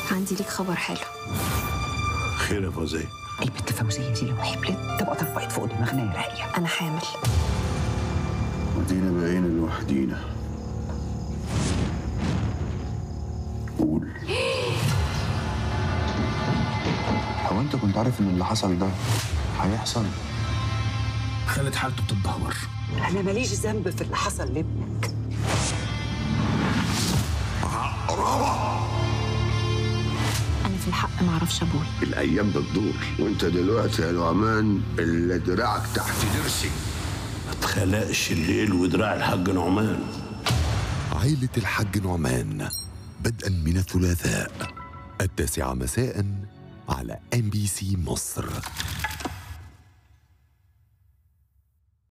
عندي ليك خبر حلو خير يا فوزية البت فوزية دي لو حبلت تبقى طربقت فوق دماغنا يا راقية انا حامل ودينا بقينا لوحدينا قول هو انت كنت عارف ان اللي حصل ده هيحصل خالد حالته بتتدهور أنا ماليش ذنب في اللي حصل لابنك انا في الحق ما اعرفش ابوي الايام بتدور وانت دلوقتي يا نعمان اللي دراعك تحت ضرسي ما تخلقش الليل ودراع الحاج نعمان عائلة الحاج نعمان بدءا من الثلاثاء التاسعة مساء على ام بي سي مصر